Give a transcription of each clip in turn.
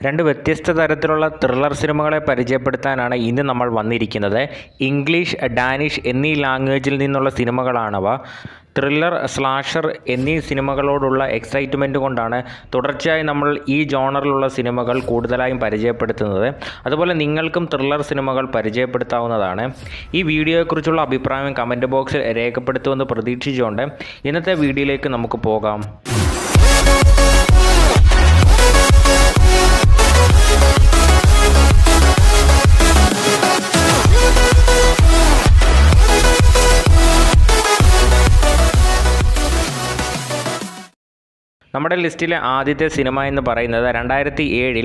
രണ്ട് വ്യത്യസ്ത തരത്തിലുള്ള ത്രില്ലർ സിനിമകളെ പരിചയപ്പെടുത്താനാണ് ഇന്ന് നമ്മൾ വന്നിരിക്കുന്നത് ഇംഗ്ലീഷ് ഡാനിഷ് എന്നീ ലാംഗ്വേജിൽ നിന്നുള്ള സിനിമകളാണവ ത്രില്ലർ സ്ലാഷർ എന്നീ സിനിമകളോടുള്ള എക്സൈറ്റ്മെൻറ്റ് കൊണ്ടാണ് തുടർച്ചയായി നമ്മൾ ഈ ജോണറിലുള്ള സിനിമകൾ കൂടുതലായും പരിചയപ്പെടുത്തുന്നത് അതുപോലെ നിങ്ങൾക്കും ത്രില്ലർ സിനിമകൾ പരിചയപ്പെടുത്താവുന്നതാണ് ഈ വീഡിയോയെക്കുറിച്ചുള്ള അഭിപ്രായം കമൻറ്റ് ബോക്സിൽ രേഖപ്പെടുത്തുമെന്ന് പ്രതീക്ഷിച്ചുകൊണ്ട് ഇന്നത്തെ വീഡിയോയിലേക്ക് നമുക്ക് പോകാം നമ്മുടെ ലിസ്റ്റിലെ ആദ്യത്തെ സിനിമ എന്ന് പറയുന്നത് രണ്ടായിരത്തി ഏഴിൽ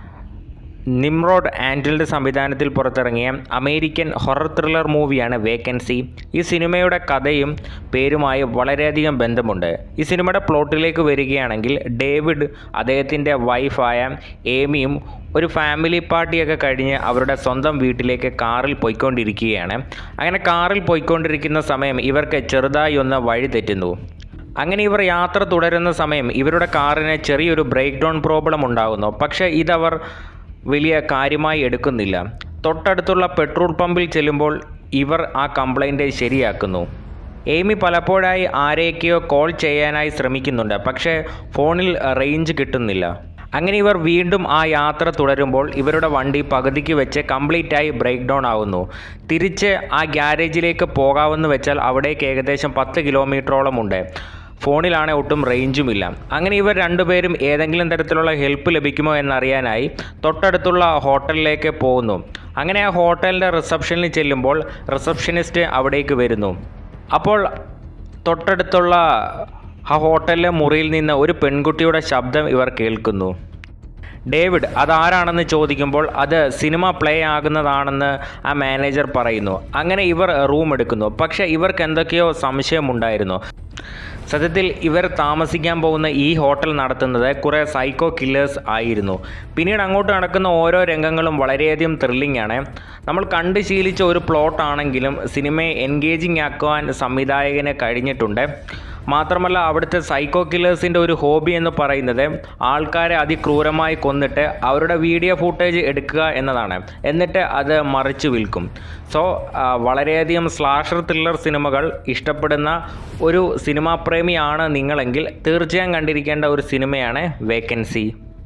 നിമ്രോഡ് ആൻഡ്രിയുടെ സംവിധാനത്തിൽ പുറത്തിറങ്ങിയ അമേരിക്കൻ ഹൊറർ ത്രില്ലർ മൂവിയാണ് വേക്കൻസി ഈ സിനിമയുടെ കഥയും പേരുമായി വളരെയധികം ബന്ധമുണ്ട് ഈ സിനിമയുടെ പ്ലോട്ടിലേക്ക് വരികയാണെങ്കിൽ ഡേവിഡ് അദ്ദേഹത്തിൻ്റെ വൈഫായ ഏമിയും ഒരു ഫാമിലി പാർട്ടിയൊക്കെ കഴിഞ്ഞ് അവരുടെ സ്വന്തം വീട്ടിലേക്ക് കാറിൽ പോയിക്കൊണ്ടിരിക്കുകയാണ് അങ്ങനെ കാറിൽ പോയിക്കൊണ്ടിരിക്കുന്ന സമയം ഇവർക്ക് ചെറുതായി ഒന്ന് വഴി തെറ്റുന്നു അങ്ങനെ ഇവർ യാത്ര തുടരുന്ന സമയം ഇവരുടെ കാറിന് ചെറിയൊരു ബ്രേക്ക് ഡൗൺ പ്രോബ്ലം ഉണ്ടാകുന്നു പക്ഷേ ഇതവർ വലിയ കാര്യമായി എടുക്കുന്നില്ല തൊട്ടടുത്തുള്ള പെട്രോൾ പമ്പിൽ ചെല്ലുമ്പോൾ ഇവർ ആ കംപ്ലൈൻറ്റ് ശരിയാക്കുന്നു എയ്മി പലപ്പോഴായി ആരെയൊക്കെയോ കോൾ ചെയ്യാനായി ശ്രമിക്കുന്നുണ്ട് പക്ഷേ ഫോണിൽ റേഞ്ച് കിട്ടുന്നില്ല അങ്ങനെ ഇവർ വീണ്ടും ആ യാത്ര തുടരുമ്പോൾ ഇവരുടെ വണ്ടി പകുതിക്ക് വെച്ച് കംപ്ലീറ്റ് ആയി ബ്രേക്ക് ഡൗൺ ആവുന്നു തിരിച്ച് ആ ഗ്യാരേജിലേക്ക് പോകാമെന്ന് വെച്ചാൽ അവിടേക്ക് ഏകദേശം പത്ത് കിലോമീറ്ററോളം ഉണ്ട് ഫോണിലാണെ ഒട്ടും റേഞ്ചുമില്ല അങ്ങനെ ഇവർ രണ്ടുപേരും ഏതെങ്കിലും തരത്തിലുള്ള ഹെൽപ്പ് ലഭിക്കുമോ എന്നറിയാനായി തൊട്ടടുത്തുള്ള ഹോട്ടലിലേക്ക് പോകുന്നു അങ്ങനെ ആ ഹോട്ടലിൻ്റെ റിസപ്ഷനിൽ ചെല്ലുമ്പോൾ റിസപ്ഷനിസ്റ്റ് അവിടേക്ക് വരുന്നു അപ്പോൾ തൊട്ടടുത്തുള്ള ആ ഹോട്ടലിലെ മുറിയിൽ നിന്ന് ഒരു പെൺകുട്ടിയുടെ ശബ്ദം ഇവർ കേൾക്കുന്നു ഡേവിഡ് അതാരാണെന്ന് ചോദിക്കുമ്പോൾ അത് സിനിമ പ്ലേ ആകുന്നതാണെന്ന് ആ മാനേജർ പറയുന്നു അങ്ങനെ ഇവർ റൂം എടുക്കുന്നു പക്ഷേ ഇവർക്ക് എന്തൊക്കെയോ സംശയമുണ്ടായിരുന്നു സത്യത്തിൽ ഇവർ താമസിക്കാൻ പോകുന്ന ഈ ഹോട്ടൽ നടത്തുന്നത് കുറേ സൈക്കോ കില്ലേഴ്സ് ആയിരുന്നു പിന്നീട് അങ്ങോട്ട് നടക്കുന്ന ഓരോ രംഗങ്ങളും വളരെയധികം ത്രില്ലിംഗ് ആണ് നമ്മൾ കണ്ട് ശീലിച്ച ഒരു പ്ലോട്ട് ആണെങ്കിലും സിനിമയെ എൻഗേജിങ് ആക്കുവാൻ സംവിധായകന് കഴിഞ്ഞിട്ടുണ്ട് മാത്രമല്ല അവിടുത്തെ സൈക്കോ കില്ലേഴ്സിൻ്റെ ഒരു ഹോബി എന്ന് പറയുന്നത് ആൾക്കാരെ അതിക്രൂരമായി കൊന്നിട്ട് അവരുടെ വീഡിയോ ഫുട്ടേജ് എടുക്കുക എന്നതാണ് എന്നിട്ട് അത് മറിച്ച് വിൽക്കും സോ വളരെയധികം സ്ലാഷർ ത്രില്ലർ സിനിമകൾ ഇഷ്ടപ്പെടുന്ന ഒരു സിനിമാ പ്രേമിയാണ് നിങ്ങളെങ്കിൽ തീർച്ചയായും കണ്ടിരിക്കേണ്ട ഒരു സിനിമയാണ് വേക്കൻസി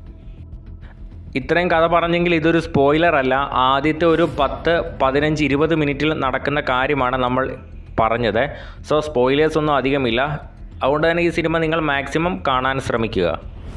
ഇത്രയും കഥ പറഞ്ഞെങ്കിൽ ഇതൊരു സ്പോയിലർ അല്ല ആദ്യത്തെ ഒരു പത്ത് പതിനഞ്ച് ഇരുപത് മിനിറ്റിൽ നടക്കുന്ന കാര്യമാണ് നമ്മൾ പറഞ്ഞത് സോ സ്പോയിലേഴ്സ് ഒന്നും അധികമില്ല അതുകൊണ്ട് തന്നെ ഈ സിനിമ നിങ്ങൾ മാക്സിമം കാണാൻ ശ്രമിക്കുക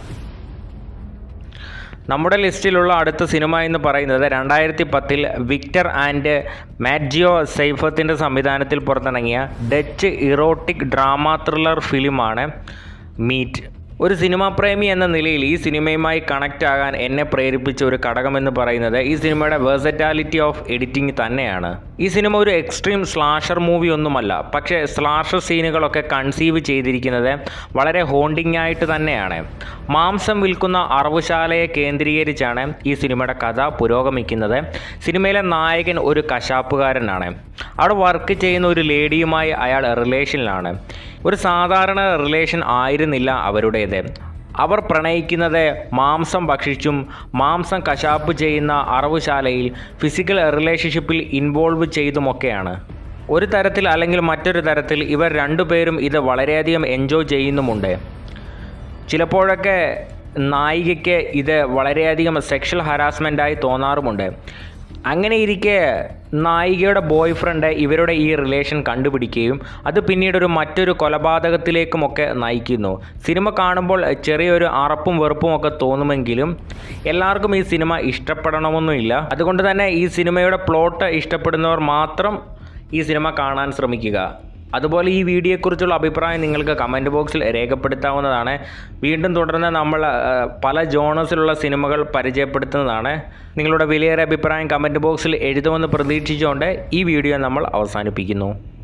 നമ്മുടെ ലിസ്റ്റിലുള്ള അടുത്ത സിനിമ എന്ന് പറയുന്നത് രണ്ടായിരത്തി പത്തിൽ വിക്ടർ ആൻഡ് മാറ്റ്ജിയോ സൈഫത്തിൻ്റെ സംവിധാനത്തിൽ പുറത്തിറങ്ങിയ ഡച്ച് ഇറോട്ടിക് ഡ്രാമ ത്രില്ലർ ഫിലിമാണ് മീറ്റ് ഒരു സിനിമാ പ്രേമി എന്ന നിലയിൽ ഈ സിനിമയുമായി കണക്റ്റ് ആകാൻ എന്നെ പ്രേരിപ്പിച്ച ഒരു ഘടകമെന്ന് പറയുന്നത് ഈ സിനിമയുടെ വേഴ്സറ്റാലിറ്റി ഓഫ് എഡിറ്റിംഗ് തന്നെയാണ് ഈ സിനിമ ഒരു എക്സ്ട്രീം സ്ലാഷർ മൂവി ഒന്നുമല്ല പക്ഷേ സ്ലാഷർ സീനുകളൊക്കെ കൺസീവ് ചെയ്തിരിക്കുന്നത് വളരെ ഹോണ്ടിങ് ആയിട്ട് തന്നെയാണ് മാംസം വിൽക്കുന്ന അറവുശാലയെ കേന്ദ്രീകരിച്ചാണ് ഈ സിനിമയുടെ കഥ പുരോഗമിക്കുന്നത് സിനിമയിലെ നായകൻ ഒരു കശാപ്പുകാരനാണ് അവിടെ വർക്ക് ചെയ്യുന്ന ഒരു ലേഡിയുമായി അയാൾ റിലേഷനിലാണ് ഒരു സാധാരണ റിലേഷൻ ആയിരുന്നില്ല അവരുടേത് അവർ പ്രണയിക്കുന്നത് മാംസം ഭക്ഷിച്ചും മാംസം കശാപ്പ് ചെയ്യുന്ന അറവുശാലയിൽ ഫിസിക്കൽ റിലേഷൻഷിപ്പിൽ ഇൻവോൾവ് ചെയ്തുമൊക്കെയാണ് ഒരു തരത്തിൽ അല്ലെങ്കിൽ മറ്റൊരു തരത്തിൽ ഇവർ രണ്ടുപേരും ഇത് വളരെയധികം എൻജോയ് ചെയ്യുന്നുമുണ്ട് ചിലപ്പോഴൊക്കെ നായികയ്ക്ക് ഇത് വളരെയധികം സെക്ഷൽ ഹരാസ്മെൻ്റായി തോന്നാറുമുണ്ട് അങ്ങനെ ഇരിക്കെ നായികയുടെ ബോയ് ഫ്രണ്ട് ഇവരുടെ ഈ റിലേഷൻ കണ്ടുപിടിക്കുകയും അത് പിന്നീട് ഒരു മറ്റൊരു കൊലപാതകത്തിലേക്കുമൊക്കെ നയിക്കുന്നു സിനിമ കാണുമ്പോൾ ചെറിയൊരു അറപ്പും വെറുപ്പും ഒക്കെ തോന്നുമെങ്കിലും എല്ലാവർക്കും ഈ സിനിമ ഇഷ്ടപ്പെടണമെന്നില്ല അതുകൊണ്ട് തന്നെ ഈ സിനിമയുടെ പ്ലോട്ട് ഇഷ്ടപ്പെടുന്നവർ മാത്രം ഈ സിനിമ കാണാൻ ശ്രമിക്കുക അതുപോലെ ഈ വീഡിയോയെക്കുറിച്ചുള്ള അഭിപ്രായം നിങ്ങൾക്ക് കമൻറ്റ് ബോക്സിൽ രേഖപ്പെടുത്താവുന്നതാണ് വീണ്ടും തുടർന്ന് നമ്മൾ പല ജോണേഴ്സിലുള്ള സിനിമകൾ പരിചയപ്പെടുത്തുന്നതാണ് നിങ്ങളുടെ വിലയേറെ അഭിപ്രായം കമൻറ്റ് ബോക്സിൽ എഴുതുമെന്ന് പ്രതീക്ഷിച്ചുകൊണ്ട് ഈ വീഡിയോ നമ്മൾ അവസാനിപ്പിക്കുന്നു